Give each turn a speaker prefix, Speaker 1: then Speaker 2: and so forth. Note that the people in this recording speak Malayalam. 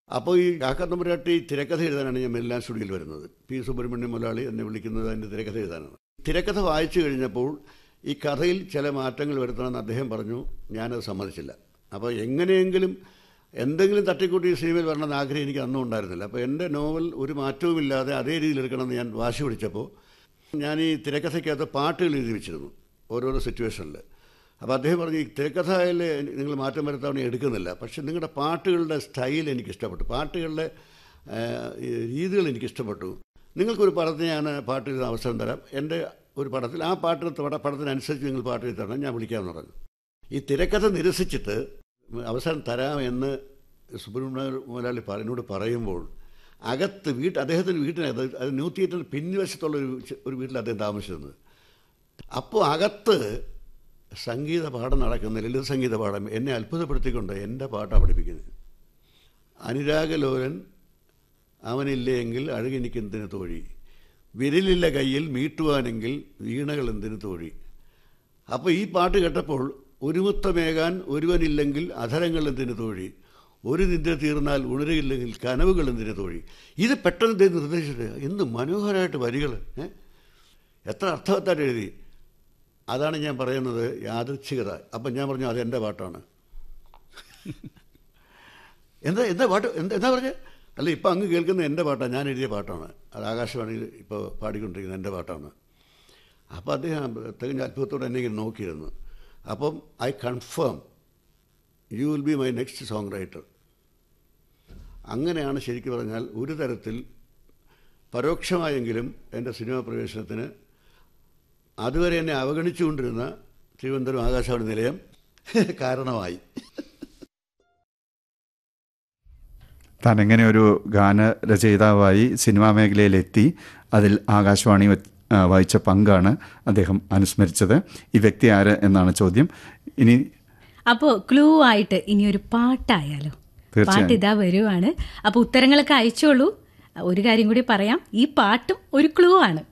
Speaker 1: അപ്പോൾ ഈ കാക്കത്തമ്പുരാട്ടി തിരക്കഥ എഴുതാനാണ് ഞാൻ മെല്ലാം സ്റ്റുഡിയോയിൽ വരുന്നത് പി സുബ്രഹ്മണ്യം മുതലാളി എന്നെ വിളിക്കുന്നത് അതിൻ്റെ തിരക്കഥ എഴുതാനാണ് തിരക്കഥ വായിച്ചു കഴിഞ്ഞപ്പോൾ ഈ കഥയിൽ ചില മാറ്റങ്ങൾ വരുത്തണമെന്ന് അദ്ദേഹം പറഞ്ഞു ഞാനത് സമ്മതിച്ചില്ല അപ്പോൾ എങ്ങനെയെങ്കിലും എന്തെങ്കിലും തട്ടിക്കൂട്ടി ഈ സിനിമയിൽ വരണമെന്ന് ആഗ്രഹം എനിക്ക് അന്നും ഉണ്ടായിരുന്നില്ല അപ്പോൾ എൻ്റെ നോവൽ ഒരു മാറ്റവുമില്ലാതെ അതേ രീതിയിൽ എടുക്കണമെന്ന് ഞാൻ വാശി പിടിച്ചപ്പോൾ ഞാൻ ഈ തിരക്കഥയ്ക്കകത്ത് പാട്ടുകൾ എഴുതി വെച്ചിരുന്നു ഓരോരോ സിറ്റുവേഷനിൽ അപ്പോൾ അദ്ദേഹം പറഞ്ഞു ഈ തിരക്കഥയിൽ നിങ്ങൾ മാറ്റം വരുത്താൻ എടുക്കുന്നില്ല പക്ഷേ നിങ്ങളുടെ പാട്ടുകളുടെ സ്റ്റൈൽ എനിക്ക് ഇഷ്ടപ്പെട്ടു പാട്ടുകളുടെ ആ, ഈ രീതികൾ എനിക്ക് ഇഷ്ടപ്പെട്ടു നിങ്ങൾക്കൊരു പടത്തിന് ഞാൻ പാട്ട് എഴുതാൻ അവസരം തരാം എൻ്റെ ഒരു പടത്തിൽ ആ പാട്ടിന് പട- പടത്തിനനുസരിച്ച് നിങ്ങൾ പാട്ട് എഴുതി തരണം ഞാൻ വിളിക്കാമെന്ന് പറഞ്ഞു ഈ തിരക്കഥ നിരസിച്ചിട്ട് അവസരം തരാം എന്ന് സുബ്രഹ്മണ്യ മുതലാളി പറ- എന്നോട് പറയുമ്പോൾ അകത്ത് വീട്ട് അദ്ദേഹത്തിൻ്റെ വീട്ടിനകത്ത് അത് ന്യൂ തിയേറ്ററിന് പിൻവശത്തുള്ള ഒരു ചെ- ഒരു വീട്ടിൽ അദ്ദേഹം താമസിച്ചിരുന്നത് അപ്പോൾ അകത്ത് സംഗീത പാഠം നടക്കുന്ന ലളിത സംഗീത പാഠം എന്നെ അത്ഭുതപ്പെടുത്തിക്കൊണ്ട് എൻ്റെ പാട്ടാണ് പഠിപ്പിക്കുന്നത് അനുരാഗലോലൻ അവനില്ലെങ്കിൽ അഴകെനിക്കെന്തിനു തോഴി വിരലില്ല കയ്യിൽ മീട്ടുവാനെങ്കിൽ വീണകൾ എന്തിനു തോഴി അപ്പോൾ ഈ പാട്ട് കേട്ടപ്പോൾ ഒരുമുത്തമേകാൻ ഒരുവനില്ലെങ്കിൽ അധരങ്ങൾ എന്തിനു തോഴി ഒരു നിദ്ര തീർന്നാൽ ഉണരുകയില്ലെങ്കിൽ കനവുകൾ എന്തിനു തോഴി ഇത് പെട്ടെന്ന് ഇദ്ദേഹം നിർദ്ദേശിച്ചിട്ട് എന്ത് മനോഹരമായിട്ട് വരികൾ ഏ? എത്ര അർത്ഥവത്തായിട്ട് എഴുതി അതാണ് ഞാൻ പറയുന്നത് യാദൃച്ഛികത അപ്പം ഞാൻ പറഞ്ഞു അത് എൻ്റെ പാട്ടാണ് എന്താ എന്താ പാട്ട് എന്താ എന്താ പറഞ്ഞത് അല്ല ഇപ്പം അങ്ങ് കേൾക്കുന്ന എൻ്റെ പാട്ടാണ് ഞാൻ എഴുതിയ പാട്ടാണ് അത് ആകാശവാണിയിൽ ഇപ്പോൾ പാടിക്കൊണ്ടിരിക്കുന്ന എൻ്റെ പാട്ടാണ് അപ്പോൾ അദ്ദേഹം തികഞ്ഞ അത്ഭുതത്തോടെ എന്നെ ഇങ്ങനെ നോക്കിയിരുന്നു അപ്പം I confirm you will be my next song writer അങ്ങനെയാണ് ശരിക്കും പറഞ്ഞാൽ ഒരു തരത്തിൽ പരോക്ഷമായെങ്കിലും എൻ്റെ സിനിമാ പ്രവേശനത്തിന് അതുവരെ എന്നെ അവഗണിച്ചുകൊണ്ടിരുന്ന തിരുവനന്തപുരം ആകാശവാണി നിലയം കാരണമായി
Speaker 2: താൻ എങ്ങനെ ഒരു ഗാനരചയിതാവായി സിനിമാ മേഖലയിലെത്തി അതിൽ ആകാശവാണി വ- ആ, വഹിച്ച പങ്കാണ് അദ്ദേഹം അനുസ്മരിച്ചത് ഈ വ്യക്തി ആര് എന്നാണ് ചോദ്യം ഇനി
Speaker 3: അപ്പോൾ ക്ലൂ ആയിട്ട് ഇനി ഒരു പാട്ടായാലോ
Speaker 2: തീർച്ചയായും.
Speaker 3: പാട്ട് ഇതാ വരുവാണ് അപ്പോൾ ഉത്തരങ്ങളൊക്കെ അയച്ചോളൂ ഒരു കാര്യം കൂടി പറയാം ഈ പാട്ടും ഒരു ക്ലൂ ആണ്